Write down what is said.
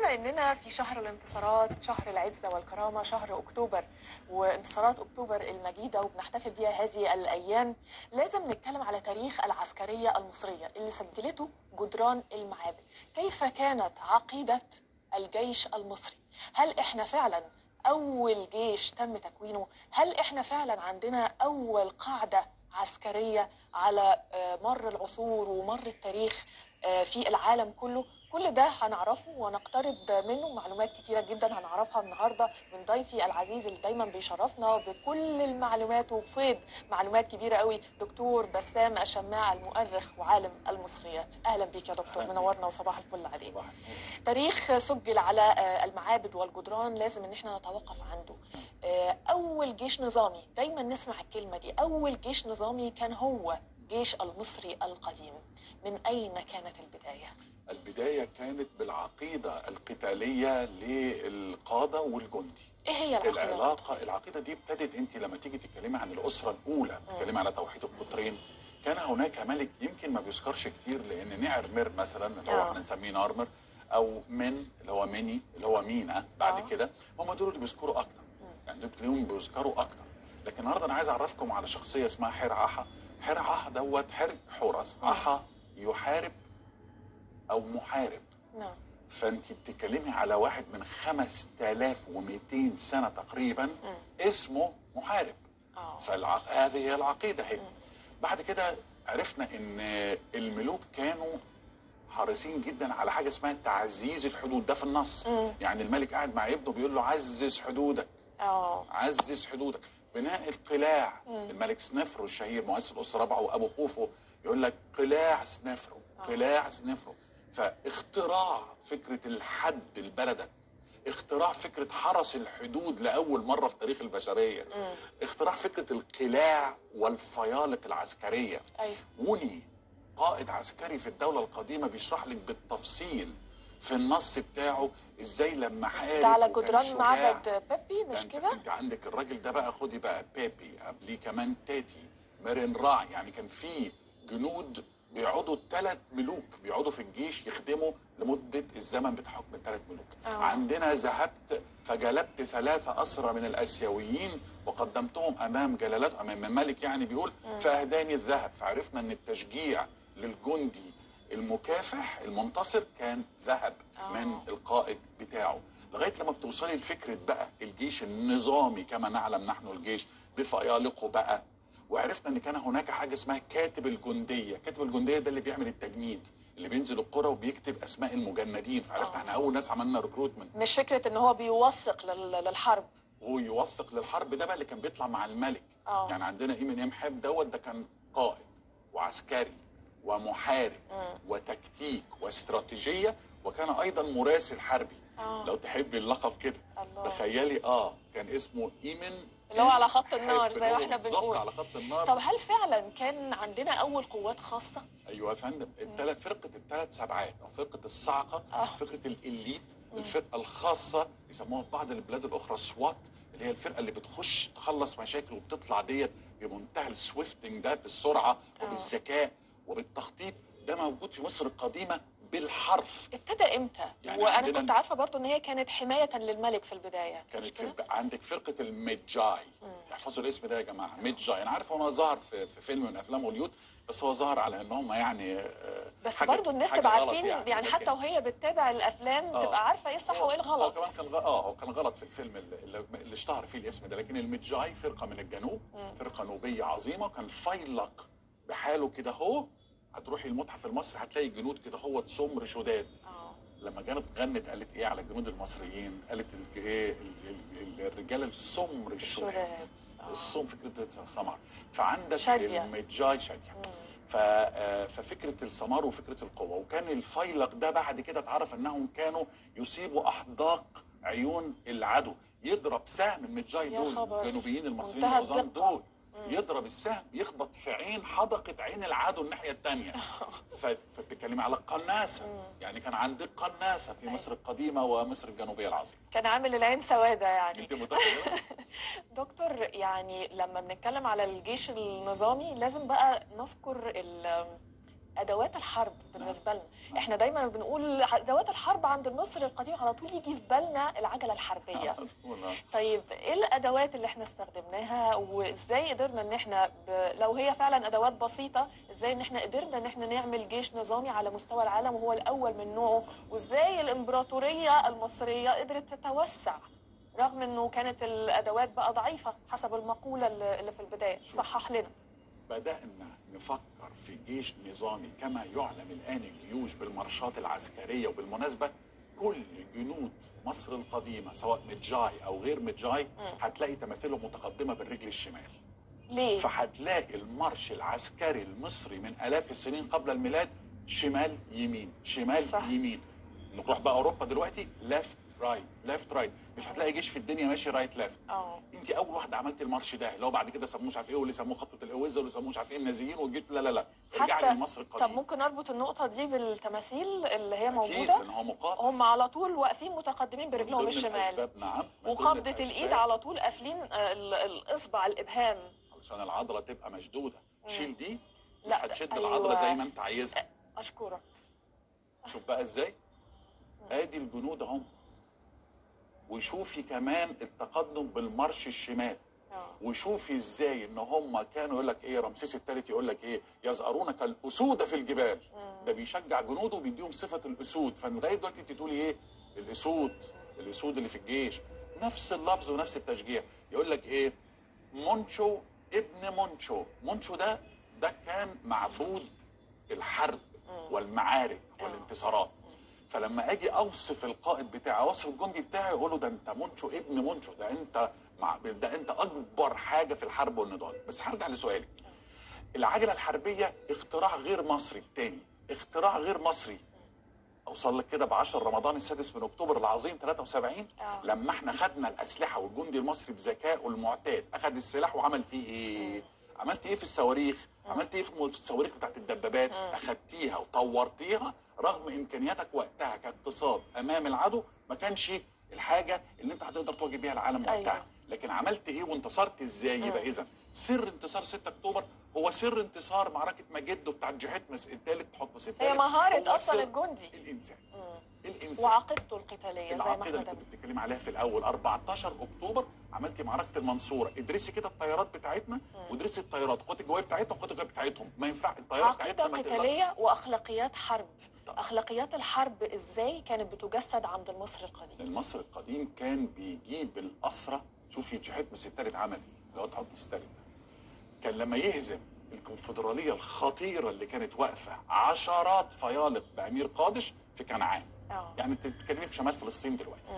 بما اننا في شهر الانتصارات شهر العزه والكرامه شهر اكتوبر وانتصارات اكتوبر المجيده وبنحتفل بها هذه الايام لازم نتكلم على تاريخ العسكريه المصريه اللي سجلته جدران المعابد كيف كانت عقيده الجيش المصري هل احنا فعلا اول جيش تم تكوينه هل احنا فعلا عندنا اول قاعده عسكريه على آه، مر العصور ومر التاريخ آه، في العالم كله كل ده هنعرفه ونقترب منه معلومات كتيرة جدا هنعرفها النهاردة من ضيفي العزيز اللي دايما بيشرفنا بكل المعلومات وفيض معلومات كبيرة قوي دكتور بسام الشماع المؤرخ وعالم المصريات أهلا بيك يا دكتور أهلاً منورنا وصباح الفل عليك صباح النور. تاريخ سجل على آه، المعابد والجدران لازم ان احنا نتوقف عنده آه، اول جيش نظامي دايما نسمع الكلمه دي اول جيش نظامي كان هو جيش المصري القديم من اين كانت البدايه البداية كانت بالعقيدة القتالية للقادة والجندي ايه هي العقيده العلاقة العقيدة دي ابتدت انت لما تيجي تتكلمي عن الأسرة الأولى تتكلمي على توحيد القطرين كان هناك ملك يمكن ما بيذكرش كتير لأن نعرمر مثلا اللي هو آه. احنا نسميه نارمر أو من اللي هو مني اللي هو مينا بعد آه. كده هم دول اللي بيذكروا أكتر يعني دول بتلاقيهم بيذكروا أكتر لكن النهارده أنا عايز أعرفكم على شخصية اسمها حر عحا حر عحا دوت حر حورس عحا يحارب أو محارب نعم فانت بتتكلمي على واحد من 5200 سنه تقريبا اسمه محارب اه فهذه هي العقيده هي بعد كده عرفنا ان الملوك كانوا حريصين جدا على حاجه اسمها تعزيز الحدود ده في النص مم. يعني الملك قاعد مع ابنه بيقول له عزز حدودك اه عزز حدودك بناء القلاع الملك سنفرو الشهير مؤسس الاسره الرابعه وابو خوفو يقول لك قلاع سنفرو قلاع سنفرو فاختراع فكره الحد البلدك اختراع فكره حرس الحدود لاول مره في تاريخ البشريه اختراع فكره القلاع والفيالق العسكريه ايوه وني قائد عسكري في الدولة القديمة بيشرح لك بالتفصيل في النص بتاعه ازاي لما حارب ده على وكان جدران شجاع. معبد بيبي مش انت, كده انت عندك الراجل ده بقى خدي بقى بيبي قبليه كمان تاتي مارين راع يعني كان في جنود بيقعدوا ثلاث ملوك بيقعدوا في الجيش يخدموا لمدة الزمن بتاع حكم الثلاث ملوك آه. عندنا ذهبت فجلبت ثلاثة أسرى من الآسيويين وقدمتهم أمام جلالات أمام الملك يعني بيقول فأهداني الذهب فعرفنا أن التشجيع للجندي المكافح المنتصر كان ذهب آه. من القائد بتاعه لغايه لما بتوصلي لفكره بقى الجيش النظامي كما نعلم نحن الجيش بفيالقه بقى وعرفنا ان كان هناك حاجه اسمها كاتب الجنديه، كاتب الجنديه ده اللي بيعمل التجنيد اللي بينزل القرى وبيكتب اسماء المجندين فعرفنا آه. احنا اول ناس عملنا ريكروتمنت مش فكره ان هو بيوثق لل- للحرب وهو يوثق للحرب ده بقى اللي كان بيطلع مع الملك آه. يعني عندنا ايمن امحاب دوت ده كان قائد وعسكري ومحارب وتكتيك واستراتيجيه وكان ايضا مراسل حربي آه. لو تحبي اللقب كده الله. تخيلي اه كان اسمه ايمن اللي هو على خط إمحاب، النار زي ما اللي هو احنا بالظبط بنقول. على خط النار طب هل فعلا كان عندنا اول قوات خاصه ايوه يا فندم الثلاث فرقه الثلاث سبعات او فرقه الصاعقه آه. فرقه الاليت الفرقه الخاصه يسموها في بعض البلاد الاخرى سوات اللي هي الفرقه اللي بتخش تخلص مشاكل وبتطلع ديت بمنتهى السويفتنج ده بالسرعه وبالذكاء وبالتخطيط ده موجود في مصر القديمه بالحرف ابتدى امتى يعني وانا عندنا- كنت عارفه برضو ان هي كانت حمايه للملك في البدايه مش كانت كده؟ فرقة عندك فرقة الميدجاي احفظوا الاسم ده يا جماعة ميدجاي أنا عارف هو ظهر في, في فيلم من أفلام هوليود بس هو ظهر على إن هم يعني آه، بس حاجة- برضو الناس حاجة تبقى غلط عارفين يعني, يعني لكن- حتى وهي بتتابع الافلام آه. تبقى عارفه ايه الصح وايه هو الغلط كمان كان غ... اه هو كان غلط في الفيلم اللي, اللي اشتهر فيه الاسم ده لكن الميدجاي فرقة من الجنوب فرقة نوبية عظيمة كان فيلق بحاله كده هو هتروحي المتحف المصري هتلاقي الجنود كده هو سمر شداد اه لما جانت غنت قالت ايه على الجنود المصريين قالت ال- ايه ال- ال- الرجال السمر الشداد الشداد. آه. السم فكره السمر فعندك شادية. المجاي شاديه ف- آه، ففكره السمار وفكره القوه وكان الفيلق ده بعد كده اتعرف انهم كانوا يصيبوا احداق عيون العدو يضرب سهم المجاي يا دول خبر. الجنوبيين المصريين منتهى العظام الدقة. دول يضرب السهم يخبط في عين حدقة عين العدو الناحية الثانية فبتتكلمي على قناصة يعني كان عندك قناصة في مصر القديمة ومصر الجنوبية العظيمة كان عامل العين سواده يعني انت متخيلة؟ دكتور يعني لما بنتكلم على الجيش النظامي لازم بقى نذكر ال- ادوات الحرب بالنسبه لنا احنا دايما بنقول ادوات الحرب عند المصري القديم على طول يجي في بالنا العجله الحربيه طيب ايه الادوات اللي احنا استخدمناها وازاي قدرنا ان احنا ب... لو هي فعلا ادوات بسيطه ازاي ان احنا قدرنا ان احنا نعمل جيش نظامي على مستوى العالم وهو الاول من نوعه وازاي الامبراطوريه المصريه قدرت تتوسع رغم انه كانت الادوات بقى ضعيفه حسب المقوله اللي اللي في البدايه صحح لنا بدأنا نفكر في جيش نظامي كما يعلم الآن الجيوش بالمارشات العسكرية وبالمناسبة كل جنود مصر القديمة سواء متجاي أو غير متجاي هتلاقي تماثيلهم متقدمة بالرجل الشمال ليه فهتلاقي المارش العسكري المصري من آلاف السنين قبل الميلاد شمال يمين شمال صح. صح. يمين نروح بقى أوروبا دلوقتي ليفت رايت ليفت رايت مش هتلاقي جيش في الدنيا ماشي رايت ليفت اه انت اول واحده عملت المارش ده اللي هو بعد كده سموه مش عارف ايه واللي سموه خطوه القوزه واللي سموه مش عارف ايه النازيين والجيش لا لا لا ارجعي حتى لمصر طب القديم ممكن اربط النقطه دي بالتماثيل اللي هي اكيد موجوده لان هو مقاطع هم على طول واقفين متقدمين برجلهم من ضمن الشمال الأسباب، نعم من ضمن وقبضه الايد الأسباب على طول قافلين آه، ال- الاصبع الابهام علشان العضله تبقى مشدوده شيل دي مش لا، هتشد أيوة. العضله زي ما انت عايزها اشكرك شوف بقى ازاي ادي الجنود اهم وشوفي كمان التقدم بالمارش الشمال اه وشوفي ازاي ان هم كانوا يقول لك ايه رمسيس الثالث يقول لك ايه يزأرون كالاسود في الجبال ده بيشجع جنوده وبيديهم صفه الاسود فلغايه دلوقتي انت تقولي ايه الاسود الاسود اللي في الجيش نفس اللفظ ونفس التشجيع يقول لك ايه مونشو ابن مونشو مونشو ده ده كان معبود الحرب والمعارك والانتصارات فلما اجي اوصف القائد بتاعي اوصف الجندي بتاعي اقول له ده انت مونشو ابن مونشو ده انت مع ده انت اكبر حاجه في الحرب والنضال بس هرجع لسؤالك العجله الحربيه اختراع غير مصري تاني اختراع غير مصري اوصل لك كده ب 10 رمضان السادس من اكتوبر العظيم 73 آه. لما احنا خدنا الاسلحه والجندي المصري بذكائه المعتاد اخذ السلاح وعمل فيه ايه؟ عملت ايه في الصواريخ؟ عملت ايه في الصواريخ بتاعت الدبابات؟ اخدتيها وطورتيها رغم امكانياتك وقتها كاقتصاد امام العدو ما كانش الحاجه اللي انت هتقدر تواجه بيها العالم وقتها أيوة. لكن عملت ايه وانتصرت ازاي يبقى اذا سر انتصار 6 اكتوبر هو سر انتصار معركه ماجدو بتاعت جهتمس الثالث حتمس الثالث هي مهاره هو اصلا سر الجندي الانسان الانسان وعقيدته القتاليه زي ما العقيده احنا اللي دايما كنت بتتكلمي عليها في الاول 14 اكتوبر عملتي معركه المنصوره ادرسي كده الطيارات بتاعتنا وادرسي الطيارات القوات الجويه بتاعتنا والقوات الجويه بتاعتهم ما ينفع الطياره عقيده بتاعتنا ما تقدرش قتاليه واخلاقيات حرب اخلاقيات الحرب ازاي كانت بتجسد عند المصري القديم المصري القديم كان بيجيب الاسرى شوفي جهتمس الثالث عمل ايه اللي هو تحتمس الثالث ده كان لما يهزم الكونفدراليه الخطيره اللي كانت واقفه عشرات فيالق بامير قادش في كنعان اه يعني انت بتتكلمي في شمال فلسطين دلوقتي